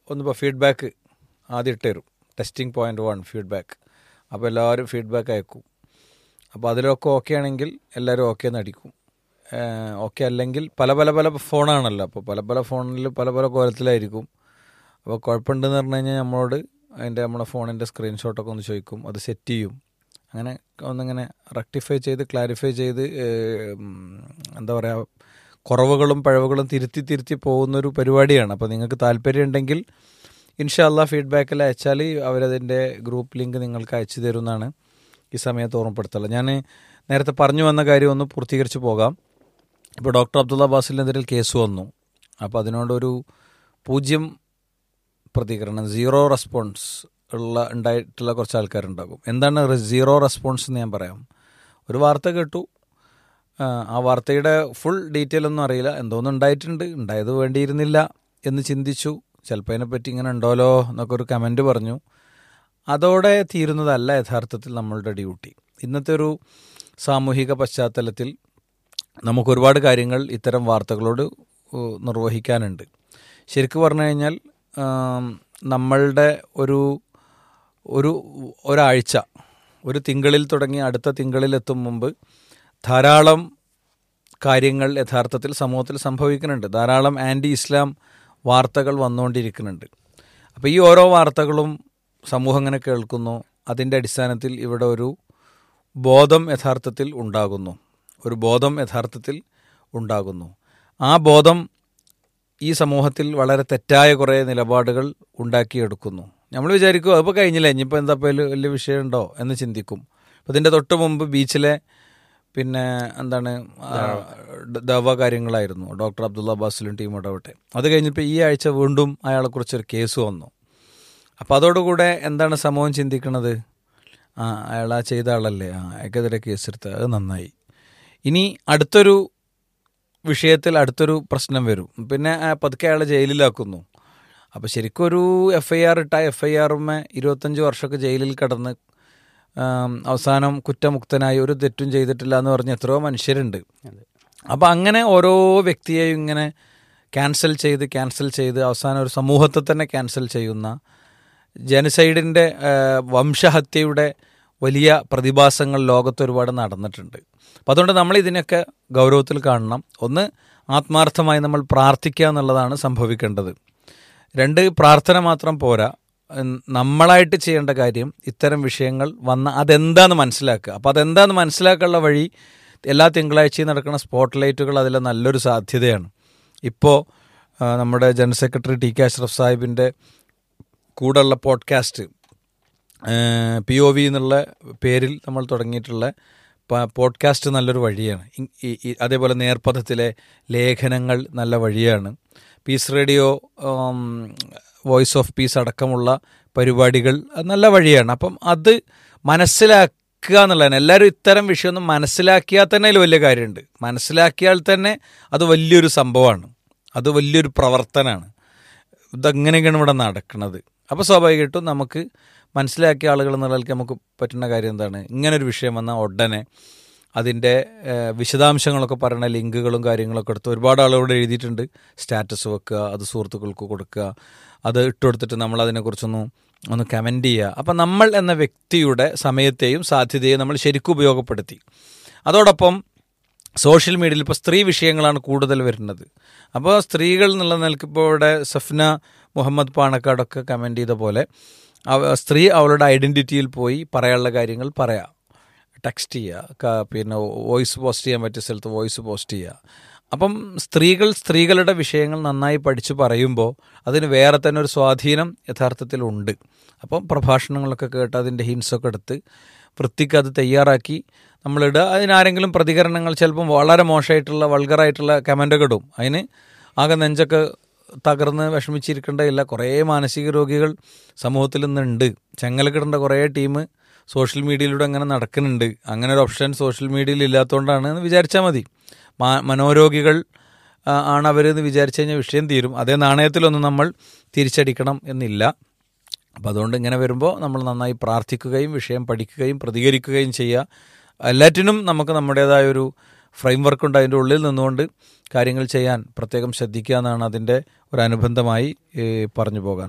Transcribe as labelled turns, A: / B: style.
A: ഒന്നിപ്പോൾ feedback ആദ്യം ഇട്ട് തരും ടെസ്റ്റിംഗ് പോയിന്റ് വൺ ഫീഡ്ബാക്ക് അപ്പോൾ എല്ലാവരും ഫീഡ്ബാക്ക് അയക്കും അപ്പോൾ അതിലൊക്കെ ഓക്കെ ആണെങ്കിൽ എല്ലാവരും ഓക്കെ എന്ന് അടിക്കും ഓക്കെ അല്ലെങ്കിൽ പല പല പല ഫോണാണല്ലോ അപ്പോൾ പല പല ഫോണിൽ പല പല കോലത്തിലായിരിക്കും അപ്പോൾ കുഴപ്പമുണ്ടെന്ന് പറഞ്ഞു കഴിഞ്ഞാൽ നമ്മളോട് അതിൻ്റെ നമ്മുടെ ഫോണിൻ്റെ സ്ക്രീൻഷോട്ടൊക്കെ ഒന്ന് ചോദിക്കും അത് സെറ്റ് ചെയ്യും അങ്ങനെ ഒന്നിങ്ങനെ റെക്ടിഫൈ ചെയ്ത് ക്ലാരിഫൈ ചെയ്ത് ഏഹ്, ഉം, എന്താ പറയുക കുറവുകളും പഴവുകളും തിരുത്തി തിരുത്തി പോകുന്നൊരു പരിപാടിയാണ് അപ്പോൾ നിങ്ങൾക്ക് താല്പര്യം ഉണ്ടെങ്കിൽ ഇൻഷാല്ല ഫീഡ്ബാക്കിൽ അയച്ചാൽ അവരതിൻ്റെ ഗ്രൂപ്പ് ലിങ്ക് നിങ്ങൾക്ക് അയച്ചു തരുമെന്നാണ് ഈ സമയത്ത് ഓർമ്മപ്പെടുത്തുള്ളത് ഞാൻ നേരത്തെ പറഞ്ഞു വന്ന കാര്യം ഒന്ന് പൂർത്തീകരിച്ച് പോകാം ഇപ്പോൾ ഡോക്ടർ അബ്ദുള്ള ബാസിലിനെതിരെ കേസ് വന്നു അപ്പോൾ അതിനോടൊരു പൂജ്യം പ്രതികരണം സീറോ റെസ്പോൺസ് ഉള്ള ഉണ്ടായിട്ടുള്ള കുറച്ച് ആൾക്കാരുണ്ടാകും എന്താണ് റെ- സീറോ റെസ്പോൺസ് എന്ന് ഞാൻ പറയാം ഒരു വാർത്ത കേട്ടു ആ, ആ വാർത്തയുടെ ഫുൾ ഡീറ്റെയിൽ ഒന്നും അറിയില്ല എന്തോന്നും ഉണ്ടായിട്ടുണ്ട് ഉണ്ടായത് വേണ്ടിയിരുന്നില്ല എന്ന് ചിന്തിച്ചു ചിലപ്പോൾ അതിനെപ്പറ്റി ഇങ്ങനെ ഉണ്ടോലോ എന്നൊക്കെ ഒരു കമൻറ്റ് പറഞ്ഞു അതോടെ തീരുന്നതല്ല യഥാർത്ഥത്തിൽ നമ്മളുടെ ഡ്യൂട്ടി ഇന്നത്തെ ഒരു സാമൂഹിക പശ്ചാത്തലത്തിൽ നമുക്ക് ഒരുപാട് കാര്യങ്ങൾ ഇത്തരം വാർത്തകളോട് ഉ, നിർവഹിക്കാനുണ്ട് ശരിക്കും പറഞ്ഞു കഴിഞ്ഞാൽ ആം, നമ്മളുടെ ഒരു ഒരു ഒരാഴ്ച ഒരു തിങ്കളിൽ തുടങ്ങി അടുത്ത തിങ്കളിൽ എത്തും മുമ്പ് ധാരാളം കാര്യങ്ങൾ യഥാർത്ഥത്തിൽ സമൂഹത്തിൽ സംഭവിക്കുന്നുണ്ട് ധാരാളം ആൻറ്റി ഇസ്ലാം വാർത്തകൾ വന്നുകൊണ്ടിരിക്കുന്നുണ്ട് അപ്പോൾ ഈ ഓരോ വാർത്തകളും സമൂഹം ഇങ്ങനെ കേൾക്കുന്നു അതിൻ്റെ അടിസ്ഥാനത്തിൽ ഇവിടെ ഒരു ബോധം യഥാർത്ഥത്തിൽ ഉണ്ടാകുന്നു ഒരു ബോധം യഥാർത്ഥത്തിൽ ഉണ്ടാകുന്നു ആ ബോധം ഈ സമൂഹത്തിൽ വളരെ തെറ്റായ കുറേ നിലപാടുകൾ ഉണ്ടാക്കിയെടുക്കുന്നു നമ്മൾ വിചാരിക്കും അതിപ്പോൾ കഴിഞ്ഞില്ല ഇനിയിപ്പോൾ എന്താ ഇപ്പോൾ ഇതില് വലിയ വിഷയമുണ്ടോ എന്ന് ചിന്തിക്കും അപ്പോൾ ഇതിൻ്റെ തൊട്ട് മുമ്പ് ബീച്ചിലെ പിന്നെ എന്താണ് ആ, ഡ- ദവ കാര്യങ്ങളായിരുന്നു ഡോക്ടർ അബ്ദുള്ള ബാസിലും ടീം ഇടപെട്ടെ അത് കഴിഞ്ഞപ്പോൾ ഈ ആഴ്ച വീണ്ടും അയാളെക്കുറിച്ചൊരു കേസ് വന്നു അപ്പോൾ അതോടുകൂടെ എന്താണ് സമൂഹം ചിന്തിക്കുന്നത് ആ അയാൾ ആ ചെയ്ത ആളല്ലേ ആ അയാൾക്കെതിരെ കേസെടുത്ത് അത് നന്നായി ഇനി അടുത്തൊരു വിഷയത്തിൽ അടുത്തൊരു പ്രശ്നം വരും പിന്നെ ആ പതുക്കെ അയാളെ ജയിലിലാക്കുന്നു അപ്പോൾ ശരിക്കും ഒരു എഫ് ഐ ആർ ഇട്ട എഫ് ഐ ആറുമേ ഇരുപത്തഞ്ച് വർഷമൊക്കെ ജയിലിൽ കിടന്ന് ആം, അവസാനം കുറ്റമുക്തനായി ഒരു തെറ്റും ചെയ്തിട്ടില്ല എന്ന് പറഞ്ഞ എത്രയോ മനുഷ്യരുണ്ട് അപ്പോൾ അങ്ങനെ ഓരോ വ്യക്തിയെയും ഇങ്ങനെ ക്യാൻസൽ ചെയ്ത് ക്യാൻസൽ ചെയ്ത് അവസാനം ഒരു സമൂഹത്തെ തന്നെ ക്യാൻസൽ ചെയ്യുന്ന ജനസൈഡിൻ്റെ വംശഹത്യയുടെ വലിയ പ്രതിഭാസങ്ങൾ ലോകത്ത് ഒരുപാട് നടന്നിട്ടുണ്ട് അപ്പോൾ അതുകൊണ്ട് നമ്മൾ ഇതിനൊക്കെ ഗൗരവത്തിൽ കാണണം ഒന്ന് ആത്മാർത്ഥമായി നമ്മൾ പ്രാർത്ഥിക്കുക എന്നുള്ളതാണ് സംഭവിക്കേണ്ടത് രണ്ട് പ്രാർത്ഥന മാത്രം പോരാ ഉം, നമ്മളായിട്ട് ചെയ്യേണ്ട കാര്യം ഇത്തരം വിഷയങ്ങൾ വന്ന അതെന്താന്ന് മനസ്സിലാക്കുക അപ്പോൾ അതെന്താന്ന് മനസ്സിലാക്കാനുള്ള വഴി എല്ലാ തിങ്കളാഴ്ചയും നടക്കുന്ന സ്പോട്ട് ലൈറ്റുകൾ അതിലെ നല്ലൊരു സാധ്യതയാണ് ഇപ്പോൾ ആ, നമ്മുടെ general secretary T K Ashraf സാഹിബിൻ്റെ കൂടെയുള്ള പോഡ്കാസ്റ്റ് പി ഒ വി എന്നുള്ള പേരിൽ നമ്മൾ തുടങ്ങിയിട്ടുള്ള പ- പോഡ്കാസ്റ്റ് നല്ലൊരു വഴിയാണ് ഇ- ഈ- ഈ- അതേപോലെ നേർപ്പഥത്തിലെ ലേഖനങ്ങൾ നല്ല വഴിയാണ് പീസ് റേഡിയോ ഉം, വോയിസ് ഓഫ് പീസ് അടക്കമുള്ള പരിപാടികൾ അത് നല്ല വഴിയാണ് അപ്പം അത് മനസ്സിലാക്കുക എന്നുള്ളതാണ് എല്ലാവരും ഇത്തരം വിഷയമൊന്നും മനസ്സിലാക്കിയാൽ തന്നെ അതിൽ വലിയ കാര്യമുണ്ട് മനസ്സിലാക്കിയാൽ തന്നെ അത് വലിയൊരു സംഭവമാണ് അത് വലിയൊരു പ്രവർത്തനമാണ് ഇതെങ്ങനെയൊക്കെയാണ് ഇവിടെ നടക്കുന്നത് അപ്പോൾ സ്വാഭാവികമായിട്ടും നമുക്ക് മനസ്സിലാക്കിയ ആളുകൾ എന്നുള്ളതിലേക്ക് നമുക്ക് പറ്റുന്ന കാര്യം എന്താണ് ഇങ്ങനൊരു വിഷയം വന്നാൽ ഉടനെ അതിൻ്റെ ഏഹ്, വിശദാംശങ്ങളൊക്കെ പറയുന്ന ലിങ്കുകളും കാര്യങ്ങളൊക്കെ എടുത്ത് ഒരുപാട് ആളുകളോട് എഴുതിയിട്ടുണ്ട് സ്റ്റാറ്റസ് വെക്കുക അത് സുഹൃത്തുക്കൾക്ക് കൊടുക്കുക അത് ഇട്ടുകൊടുത്തിട്ട് നമ്മൾ അതിനെക്കുറിച്ചൊന്ന് ഒന്ന് കമൻ്റ് ചെയ്യുക അപ്പം നമ്മൾ എന്ന വ്യക്തിയുടെ സമയത്തെയും സാധ്യതയെയും നമ്മൾ ശരിക്കും ഉപയോഗപ്പെടുത്തി അതോടൊപ്പം സോഷ്യൽ മീഡിയയിൽ ഇപ്പോൾ സ്ത്രീ വിഷയങ്ങളാണ് കൂടുതൽ വരുന്നത് അപ്പോൾ സ്ത്രീകൾ എന്നുള്ള നിലയ്ക്ക് ഇപ്പോൾ ഇവിടെ സഫ്ന മുഹമ്മദ് പാണക്കാടൊക്കെ കമൻ്റ് ചെയ്ത പോലെ അവ- സ്ത്രീ അവളുടെ ഐഡൻറ്റിറ്റിയിൽ പോയി പറയാനുള്ള കാര്യങ്ങൾ പറയാം ടെക്സ്റ്റ് ചെയ്യുക ക- പിന്നെ വോയിസ് പോസ്റ്റ് ചെയ്യാൻ പറ്റിയ സ്ഥലത്ത് വോയിസ് പോസ്റ്റ് ചെയ്യുക അപ്പം സ്ത്രീകൾ സ്ത്രീകളുടെ വിഷയങ്ങൾ നന്നായി പഠിച്ചു പറയുമ്പോൾ അതിന് വേറെ തന്നെ ഒരു സ്വാധീനം യഥാർത്ഥത്തിലുണ്ട് അപ്പം പ്രഭാഷണങ്ങളൊക്കെ കേട്ട് അതിൻ്റെ ഹിൻസൊക്കെ എടുത്ത് വൃത്തിക്ക് അത് തയ്യാറാക്കി നമ്മളിടുക അതിനാരെങ്കിലും പ്രതികരണങ്ങൾ ചിലപ്പം വളരെ മോശമായിട്ടുള്ള വൾഗറായിട്ടുള്ള കമൻ്റൊക്കെ ഇടും അതിന് ആകെ നെഞ്ചൊക്കെ തകർന്ന് വിഷമിച്ചിരിക്കേണ്ടതില്ല കുറേ മാനസിക രോഗികൾ സമൂഹത്തിൽ ഇന്നുണ്ട് ചെങ്ങലക്കിടേണ്ട കുറേ ടീം സോഷ്യൽ മീഡിയയിലൂടെ അങ്ങനെ നടക്കുന്നുണ്ട് അങ്ങനെ ഒരു ഓപ്ഷൻ സോഷ്യൽ മീഡിയയിൽ ഇല്ലാത്തതുകൊണ്ടാണ് എന്ന് വിചാരിച്ചാൽ മതി മാ- മനോരോഗികൾ ആ, ആണ് അവരെന്ന് വിചാരിച്ചു കഴിഞ്ഞാൽ വിഷയം തീരും അതേ നാണയത്തിലൊന്നും നമ്മൾ തിരിച്ചടിക്കണം എന്നില്ല അപ്പോൾ അതുകൊണ്ട് ഇങ്ങനെ വരുമ്പോൾ നമ്മൾ നന്നായി പ്രാർത്ഥിക്കുകയും വിഷയം പഠിക്കുകയും പ്രതികരിക്കുകയും ചെയ്യുക എല്ലാറ്റിനും നമുക്ക് നമ്മുടേതായ ഒരു ഫ്രെയിം വർക്ക് ഉണ്ട് അതിൻ്റെ ഉള്ളിൽ നിന്നുകൊണ്ട് കാര്യങ്ങൾ ചെയ്യാൻ പ്രത്യേകം ശ്രദ്ധിക്കുക എന്നാണ് അതിൻ്റെ ഒരു അനുബന്ധമായി ഏ, പറഞ്ഞു പോകാൻ